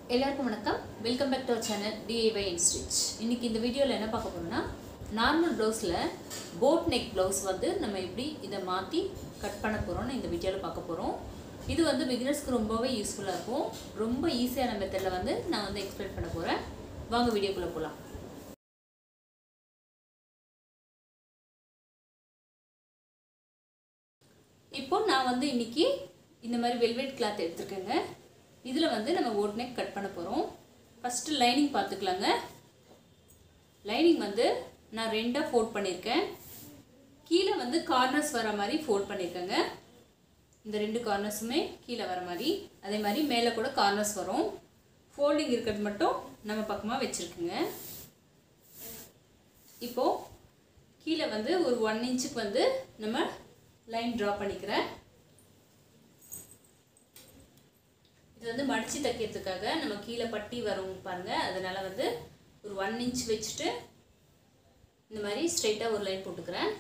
எல்லாருக்கும் வணக்கம் welcome back to our channel DIY and stitch இன்னைக்கு இந்த வீடியோவில் என்ன பார்க்க போறோம்னா நார்மல் ப்ளவுஸில் போட் நெக் ப்ளவுஸ் வந்து நம்ம எப்படி இதை மாற்றி கட் பண்ண போகிறோம்னு இந்த வீடியோவில் பார்க்க போகிறோம் இது வந்து பிகினர்ஸ்க்கு ரொம்பவே யூஸ்ஃபுல்லாக இருக்கும் ரொம்ப ஈஸியான மெத்தடில் வந்து நான் வந்து எக்ஸ்பிளைன் பண்ண போகிறேன் வாங்க வீடியோக்குள்ளே போகலாம் இப்போ நான் வந்து இன்னைக்கு இந்த மாதிரி வெல்வெட் கிளாத் எடுத்திருக்கேங்க இதில் வந்து நம்ம ஓட் நெக் கட் பண்ண போகிறோம் ஃபஸ்ட்டு லைனிங் பார்த்துக்கலாங்க லைனிங் வந்து நான் ரெண்டாக ஃபோல்ட் பண்ணியிருக்கேன் கீழே வந்து கார்னர்ஸ் வர மாதிரி ஃபோல்ட் பண்ணியிருக்கேங்க இந்த ரெண்டு கார்னர்ஸுமே கீழே வர மாதிரி அதே மாதிரி மேலே கூட கார்னர்ஸ் வரும் ஃபோல்டிங் இருக்கிறது மட்டும் நம்ம பக்கமாக வச்சுருக்குங்க இப்போது கீழே வந்து ஒரு ஒன் இன்ச்சுக்கு வந்து நம்ம லைன் ட்ரா பண்ணிக்கிறேன் இது வந்து மடித்து தைக்கிறதுக்காக நம்ம கீழே பட்டி வரும் பாருங்க அதனால் வந்து ஒரு ஒன் இன்ச் வச்சுட்டு இந்த மாதிரி ஸ்ட்ரைட்டாக ஒரு லைன் போட்டுக்கிறேன்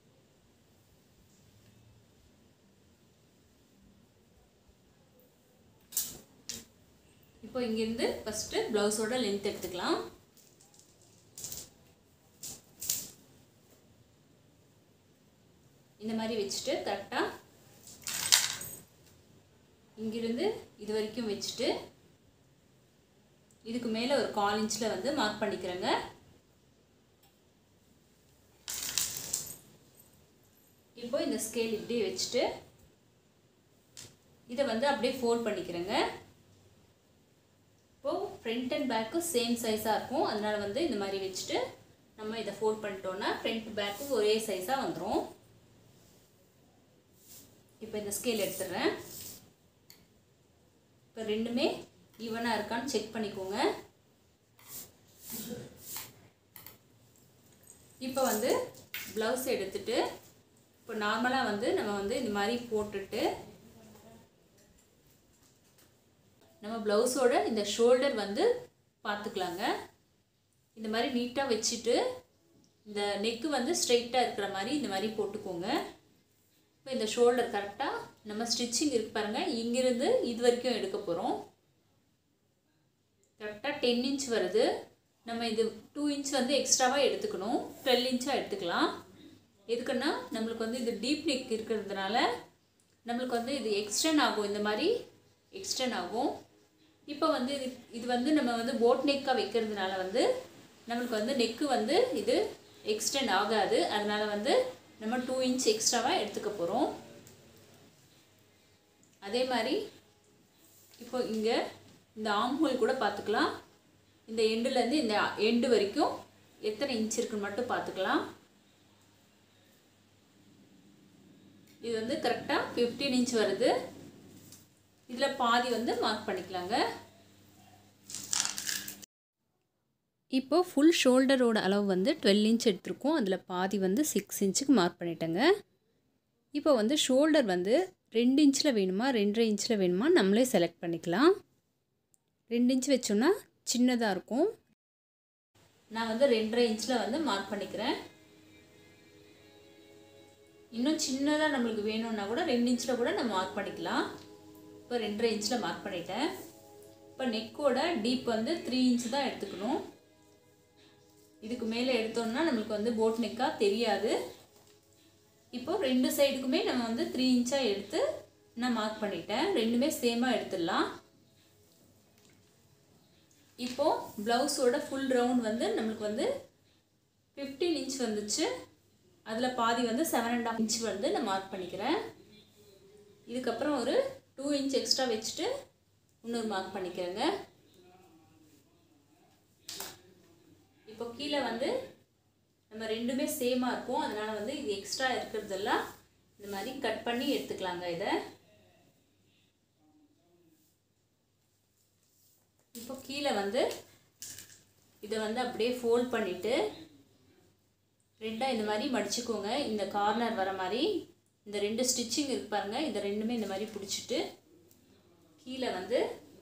இப்போ இங்கேருந்து ஃபஸ்ட்டு ப்ளவுஸோட லென்த் எடுத்துக்கலாம் இந்த மாதிரி வச்சுட்டு கரெக்டாக இங்கிருந்து இது வரைக்கும் வச்சுட்டு இதுக்கு மேலே ஒரு கால் இன்ச்சில் வந்து மார்க் பண்ணிக்கிறேங்க இப்போ இந்த ஸ்கேல் இப்படியே வச்சுட்டு இதை வந்து அப்படியே ஃபோல்ட் பண்ணிக்கிறேங்க இப்போது ஃப்ரண்ட் அண்ட் பேக்கும் சேம் சைஸாக இருக்கும் அதனால் வந்து இந்த மாதிரி வச்சுட்டு நம்ம இதை ஃபோல்ட் பண்ணிட்டோன்னா ஃப்ரண்ட் பேக்கும் ஒரே சைஸாக வந்துடும் இப்போ இந்த ஸ்கேல் எடுத்துடுறேன் இப்போ ரெண்டுமே ஈவனாக இருக்கான்னு செக் பண்ணிக்கோங்க இப்போ வந்து ப்ளவுஸ் எடுத்துட்டு இப்போ நார்மலாக வந்து நம்ம வந்து இந்த மாதிரி போட்டுட்டு நம்ம ப்ளவுஸோட இந்த ஷோல்டர் வந்து பார்த்துக்கலாங்க இந்த மாதிரி நீட்டாக வச்சுட்டு இந்த நெக்கு வந்து ஸ்ட்ரைட்டாக இருக்கிற மாதிரி இந்த மாதிரி போட்டுக்கோங்க இப்போ இந்த ஷோல்டர் கரெக்டாக நம்ம ஸ்டிச்சிங் இருக்கு பாருங்கள் இங்கிருந்து இது வரைக்கும் எடுக்க போகிறோம் கரெக்டாக டென் இன்ச் வருது நம்ம இது டூ இன்ச் வந்து எக்ஸ்ட்ராவாக எடுத்துக்கணும் டுவெல் இன்ச்சாக எடுத்துக்கலாம் எதுக்குன்னா நம்மளுக்கு வந்து இது டீப் நெக் இருக்கிறதுனால நம்மளுக்கு வந்து இது எக்ஸ்டெண்ட் ஆகும் இந்த மாதிரி எக்ஸ்டெண்ட் ஆகும் இப்போ வந்து இது இது வந்து நம்ம வந்து போட் நெக்காக வைக்கிறதுனால வந்து நம்மளுக்கு வந்து நெக்கு வந்து இது எக்ஸ்டெண்ட் ஆகாது அதனால் வந்து நம்ம டூ இன்ச் எக்ஸ்ட்ராவாக எடுத்துக்க போகிறோம் அதே மாதிரி இப்போ இங்கே இந்த ஆம் ஹோல் கூட பார்த்துக்கலாம் இந்த எண்டுலேருந்து இந்த எண்டு வரைக்கும் எத்தனை இன்ச் இருக்குன்னு மட்டும் பார்த்துக்கலாம் இது வந்து கரெக்டாக ஃபிஃப்டீன் இன்ச் வருது இதில் பாதி வந்து மார்க் பண்ணிக்கலாங்க இப்போ ஃபுல் ஷோல்டரோட அளவு வந்து டுவெல் இன்ச் எடுத்திருக்கோம் அதில் பாதி வந்து சிக்ஸ் இன்ச்சுக்கு மார்க் பண்ணிட்டேங்க இப்போ வந்து ஷோல்டர் வந்து ரெண்டு இன்ச்சில் வேணுமா ரெண்டரை இன்ச்சில் வேணுமா நம்மளே செலக்ட் பண்ணிக்கலாம் ரெண்டு இன்ச் வச்சோன்னா சின்னதாக இருக்கும் நான் வந்து ரெண்டரை இன்ச்சில் வந்து மார்க் பண்ணிக்கிறேன் இன்னும் சின்னதாக நம்மளுக்கு வேணும்னா கூட ரெண்டு இன்ச்சில் கூட நம்ம மார்க் பண்ணிக்கலாம் இப்போ ரெண்டரை இன்ச்சில் மார்க் பண்ணிட்டேன் இப்போ நெக்கோட டீப் வந்து த்ரீ இன்ச் தான் எடுத்துக்கணும் இதுக்கு மேலே எடுத்தோம்னா நம்மளுக்கு வந்து போட் நெக்காக தெரியாது இப்போ ரெண்டு சைடுக்குமே நம்ம வந்து த்ரீ இன்ச்சாக எடுத்து நான் மார்க் பண்ணிட்டேன் ரெண்டுமே சேமாக எடுத்துடலாம் இப்போது ப்ளவுஸோட ஃபுல் ரவுண்ட் வந்து நம்மளுக்கு வந்து ஃபிஃப்டீன் இன்ச் வந்துச்சு அதில் பாதி வந்து செவன் அண்ட் ஆஃப் இன்ச் வந்து நான் மார்க் பண்ணிக்கிறேன் இதுக்கப்புறம் ஒரு டூ இன்ச் எக்ஸ்ட்ரா வச்சுட்டு இன்னொரு மார்க் பண்ணிக்கிறேங்க இப்போ கீழே வந்து நம்ம ரெண்டுமே சேமாக இருக்கும் அதனால் வந்து இது எக்ஸ்ட்ரா இருக்கிறதெல்லாம் இந்த மாதிரி கட் பண்ணி எடுத்துக்கலாங்க இதை இப்போ கீழே வந்து இதை வந்து அப்படியே ஃபோல்ட் பண்ணிவிட்டு ரெண்டாக இந்த மாதிரி மடிச்சுக்கோங்க இந்த கார்னர் வர மாதிரி இந்த ரெண்டு ஸ்டிச்சிங் இருக்கு பாருங்க இந்த ரெண்டுமே இந்த மாதிரி பிடிச்சிட்டு கீழே வந்து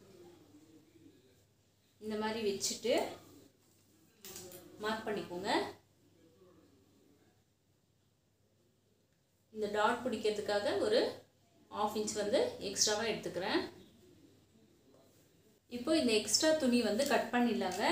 இந்த மாதிரி வச்சுட்டு மார்க் பண்ணிக்கோங்க இந்த டாட் பிடிக்கிறதுக்காக ஒரு ஆஃப் இன்ச் வந்து எக்ஸ்ட்ராவாக எடுத்துக்கிறேன் இப்போ இந்த எக்ஸ்ட்ரா துணி வந்து கட் பண்ணிடலாங்க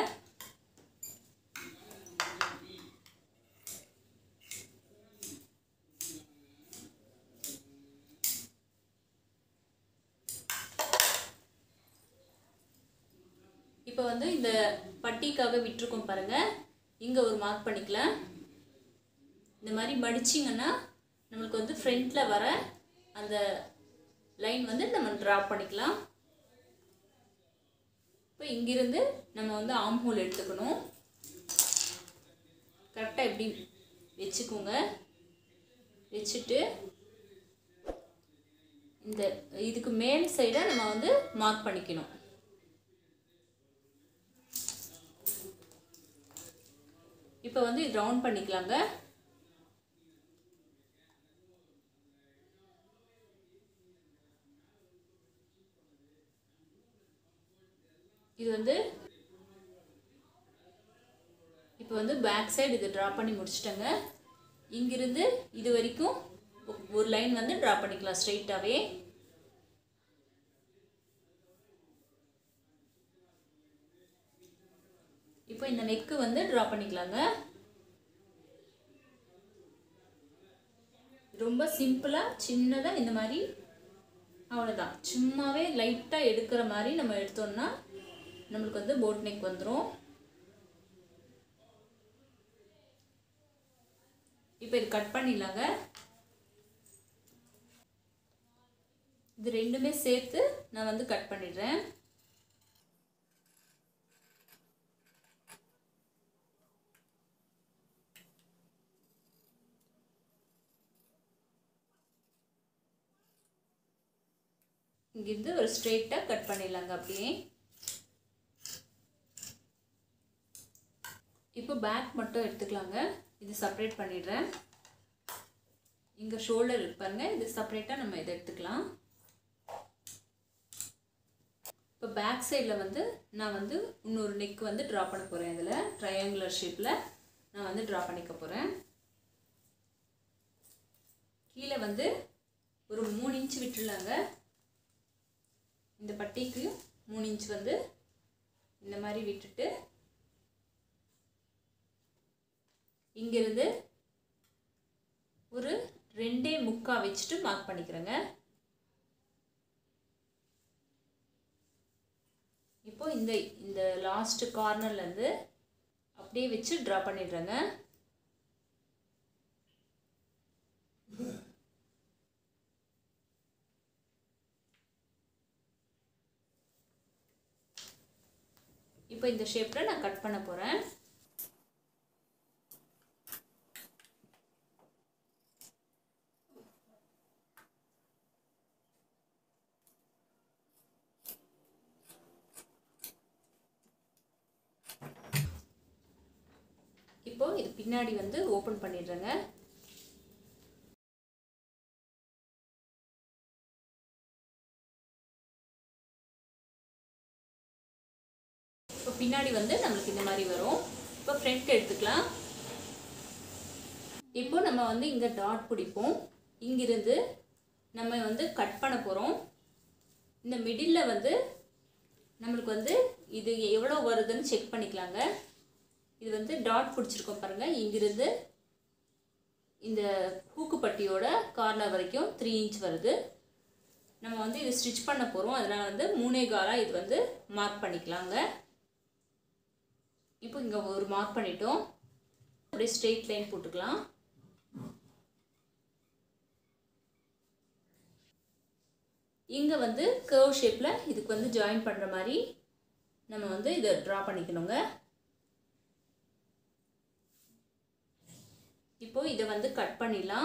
இப்போ வந்து இந்த பட்டிக்காக விட்டுருக்கோம் பாருங்க இங்கே ஒரு மார்க் பண்ணிக்கலாம் இந்த மாதிரி மடிச்சிங்கன்னா நம்மளுக்கு வந்து ஃப்ரண்ட்டில் வர அந்த லைன் வந்து நம்ம ட்ரா பண்ணிக்கலாம் இப்போ இங்கிருந்து நம்ம வந்து ஆம் ஹோல் எடுத்துக்கணும் கரெக்டாக எப்படி வச்சுக்கோங்க வச்சுட்டு இந்த இதுக்கு மேல் சைடை நம்ம வந்து மார்க் பண்ணிக்கணும் இப்போ வந்து இது ரவுண்ட் பண்ணிக்கலாங்க இது வந்து இப்போ வந்து பேக் சைடு இது ட்ரா பண்ணி முடிச்சிட்டேங்க இங்கிருந்து இது வரைக்கும் ஒ- ஒரு லைன் வந்து ட்ரா பண்ணிக்கலாம் ஸ்ட்ரைட்டாகவே இப்போ இந்த நெக்கு வந்து ட்ரா பண்ணிக்கலாங்க ரொம்ப சிம்பிளாக சின்னதாக இந்த மாதிரி அவ்வளோதான் சும்மாவே லைட்டாக எடுக்கிற மாதிரி நம்ம எடுத்தோம்னா நம்மளுக்கு வந்து போட் நெக் வந்துடும் இப்போ இது கட் பண்ணிடலாங்க இது ரெண்டுமே சேர்த்து நான் வந்து கட் பண்ணிடுறேன் இங்கிருந்து ஒரு ஸ்ட்ரெயிட்டாக கட் பண்ணிடலாங்க அப்படியே இப்போ பேக் மட்டும் எடுத்துக்கலாங்க இது செப்பரேட் பண்ணிடுறேன் இங்கே ஷோல்டர் இருப்பாருங்க இது செப்பரேட்டாக நம்ம இதை எடுத்துக்கலாம் இப்போ பேக் சைடில் வந்து நான் வந்து இன்னொரு நெக் வந்து ட்ரா பண்ண போகிறேன் இதில் ட்ரையாங்குலர் ஷேப்பில் நான் வந்து ட்ரா பண்ணிக்க போகிறேன் கீழே வந்து ஒரு மூணு இன்ச் விட்டுடலாங்க இந்த பட்டிக்கு மூணு இன்ச் வந்து இந்த மாதிரி விட்டுட்டு இங்கிருந்து ஒரு ரெண்டே முக்கா வச்சுட்டு மார்க் பண்ணிக்கிறேங்க இப்போ இந்த இந்த லாஸ்ட் கார்னர்லேருந்து அப்படியே வச்சு ட்ரா பண்ணிடுறேங்க இப்போ இந்த ஷேப்பில் நான் கட் பண்ண போகிறேன் இப்போ இது பின்னாடி வந்து ஓப்பன் பண்ணிடுறேங்க இப்போ பின்னாடி வந்து நம்மளுக்கு இந்த மாதிரி வரும் இப்போ ஃப்ரண்ட் எடுத்துக்கலாம் இப்போ நம்ம வந்து இங்கே டாட் பிடிப்போம் இங்கிருந்து நம்ம வந்து கட் பண்ண போகிறோம் இந்த மிடில்ல வந்து நம்மளுக்கு வந்து இது எவ்வளோ வருதுன்னு செக் பண்ணிக்கலாங்க இது வந்து டாட் பிடிச்சிருக்கோம் பாருங்கள் இங்கிருந்து இந்த ஹூக்கு பட்டியோட கார்னர் வரைக்கும் த்ரீ இன்ச் வருது நம்ம வந்து இது ஸ்டிச் பண்ண போகிறோம் அதனால் வந்து மூணே காலாக இது வந்து மார்க் பண்ணிக்கலாங்க இப்போ இங்கே ஒரு மார்க் பண்ணிட்டோம் அப்படியே ஸ்ட்ரெயிட் லைன் போட்டுக்கலாம் இங்கே வந்து கர்வ் ஷேப்பில் இதுக்கு வந்து ஜாயின் பண்ணுற மாதிரி நம்ம வந்து இதை ட்ரா பண்ணிக்கணுங்க இப்போ இதை வந்து கட் பண்ணிடலாம்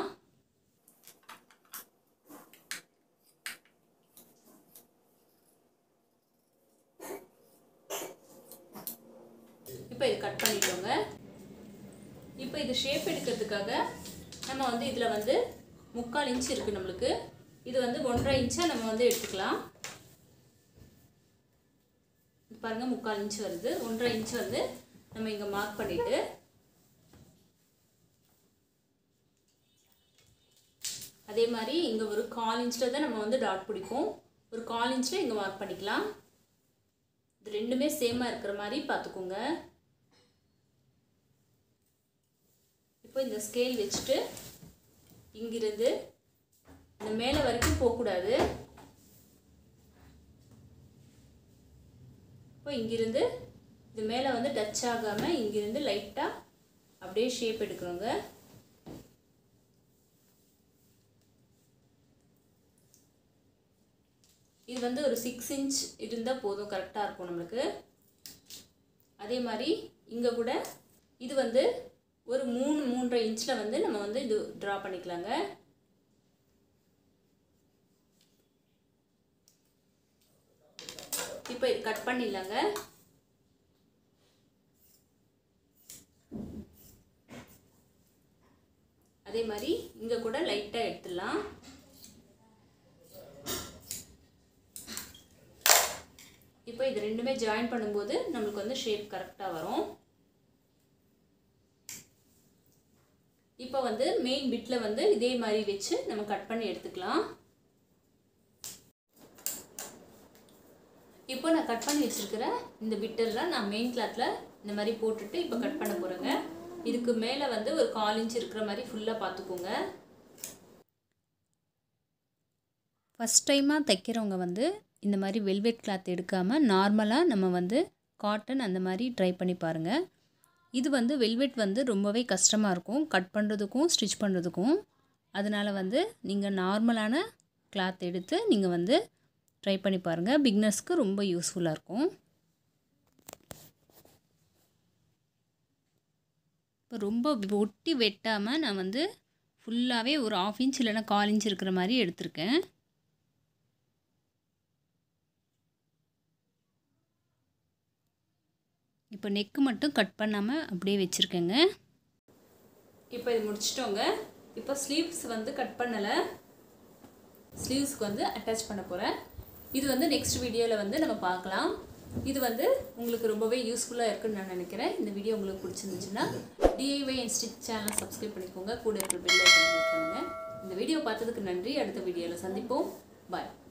இப்போ இது கட் பண்ணிட்டோங்க இப்போ இது ஷேப் எடுக்கிறதுக்காக நம்ம வந்து இதில் வந்து முக்கால் இன்ச் இருக்குது நம்மளுக்கு இது வந்து ஒன்றரை இன்ச்சாக நம்ம வந்து எடுத்துக்கலாம் இது பாருங்கள் முக்கால் இன்ச் வருது ஒன்றரை இன்ச் வந்து நம்ம இங்கே மார்க் பண்ணிவிட்டு அதே மாதிரி இங்கே ஒரு கால் இன்ச்சில் தான் நம்ம வந்து டாட் பிடிப்போம் ஒரு கால் இன்ச்சில் இங்கே மார்க் பண்ணிக்கலாம் ரெண்டுமே சேமாக இருக்கிற மாதிரி பார்த்துக்கோங்க இப்போ இந்த ஸ்கேல் வச்சுட்டு இங்கிருந்து இந்த மேலே வரைக்கும் போகக்கூடாது இப்போ இங்கிருந்து இது மேலே வந்து டச் ஆகாமல் இங்கிருந்து லைட்டாக அப்படியே ஷேப் எடுக்கிறோங்க இது வந்து ஒரு சிக்ஸ் இன்ச் இருந்தால் போதும் கரெக்டாக இருக்கும் நம்மளுக்கு அதே மாதிரி இங்கே கூட இது வந்து ஒரு மூணு மூன்றரை இன்ச்சில் வந்து நம்ம வந்து இது ட்ரா பண்ணிக்கலாங்க இப்போ இது கட் பண்ணிடலாங்க அதே மாதிரி இங்கே கூட லைட்டாக எடுத்துடலாம் இப்போ இது ரெண்டுமே ஜாயின் பண்ணும்போது நம்மளுக்கு வந்து ஷேப் கரெக்டாக வரும் இப்போ வந்து மெயின் பிட்டில் வந்து இதே மாதிரி வச்சு நம்ம கட் பண்ணி எடுத்துக்கலாம் இப்போ நான் கட் பண்ணி வச்சுருக்கிற இந்த பிட்டரில் நான் மெயின் கிளாத்தில் இந்த மாதிரி போட்டுட்டு இப்போ கட் பண்ண போகிறேங்க இதுக்கு மேலே வந்து ஒரு கால் இன்ச் இருக்கிற மாதிரி ஃபுல்லாக பார்த்துக்கோங்க ஃபஸ்ட் டைமாக தைக்கிறவங்க வந்து இந்த மாதிரி வெல்வெட் கிளாத் எடுக்காமல் நார்மலாக நம்ம வந்து காட்டன் அந்த மாதிரி ட்ரை பண்ணி பாருங்கள் இது வந்து வெல்வெட் வந்து ரொம்பவே கஷ்டமாக இருக்கும் கட் பண்ணுறதுக்கும் ஸ்டிச் பண்ணுறதுக்கும் அதனால் வந்து நீங்கள் நார்மலான கிளாத் எடுத்து நீங்கள் வந்து ட்ரை பண்ணி பாருங்கள் பிக்னஸ்க்கு ரொம்ப யூஸ்ஃபுல்லாக இருக்கும் இப்போ ரொம்ப ஒட்டி வெட்டாமல் நான் வந்து ஃபுல்லாகவே ஒரு ஆஃப் இன்ச் இல்லைன்னா கால் இன்ச் இருக்கிற மாதிரி எடுத்திருக்கேன் இப்போ நெக்கு மட்டும் கட் பண்ணாமல் அப்படியே வச்சுருக்கேங்க இப்போ இது முடிச்சிட்டோங்க இப்போ ஸ்லீவ்ஸ் வந்து கட் பண்ணலை ஸ்லீவ்ஸ்க்கு வந்து அட்டாச் பண்ண போகிறேன் இது வந்து நெக்ஸ்ட் வீடியோவில் வந்து நம்ம பார்க்கலாம் இது வந்து உங்களுக்கு ரொம்பவே யூஸ்ஃபுல்லாக இருக்குன்னு நான் நினைக்கிறேன் இந்த வீடியோ உங்களுக்கு பிடிச்சிருந்துச்சுன்னா DIY and stitch channel subscribe பண்ணிக்கோங்க கூட இருக்கிற பெல் ஐக்கன் கிளிக் பண்ணுங்கள் இந்த வீடியோ பார்த்ததுக்கு நன்றி அடுத்த வீடியோவில் சந்திப்போம் பாய்